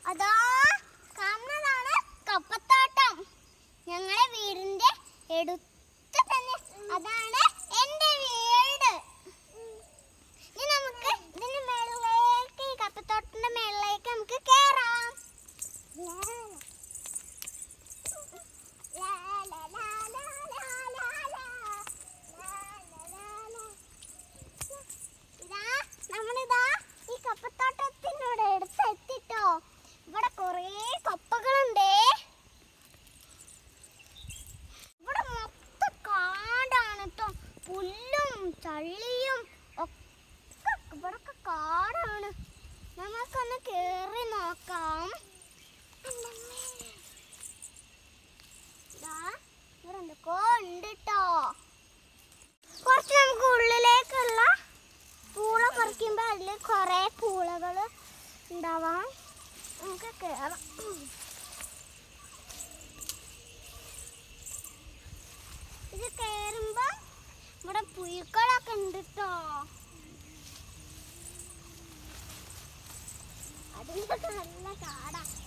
അതാ കാണുന്നതാണ് കപ്പത്തോട്ടം ഞങ്ങളെ വീടിന്റെ എടുത്ത് തന്നെ അതാണ് എന്റെ വീട് ഇനി നമുക്ക് ഇതിന്റെ മേളിലേക്ക് ഈ കപ്പത്തോട്ടത്തിന്റെ മേളിലേക്ക് നമുക്ക് കേറാം ലാ, ലാ, ലാ, ലാ, ലാ, ലാ, ലാ. ലാ, ലാ, ലാ, ലാ. ഇതാ നമ്മളിതാ ഈ കപ്പത്തോട്ടത്തിനോട് എടുത്തെത്തിട്ടോ ഇവിടെ കുറേ കപ്പകളുണ്ടേ ഇവിടെ മൊത്തം കാടാണ് കേട്ടോ പുല്ലും ചള്ളിയും ഒക്കെ ഇവിടൊക്കെ കാടാണ് നമുക്കൊന്ന് കേറി നോക്കാം ദാ, ഇവിടെ എന്തൊക്കെയോ ഉണ്ട് ട്ടോ കുറച്ച് നമുക്ക് ഉള്ളിലേക്കുള്ള പൂള പറിക്കുമ്പോ അതില് കൊറേ പൂളകള് ഉണ്ടാവാം നമുക്ക് കേറാം ഇത് കേറുമ്പോ ഇവിടെ പുഴുക്കളൊക്കെ ഉണ്ട് ട്ടോ അതിന്റെ നല്ല കാടാ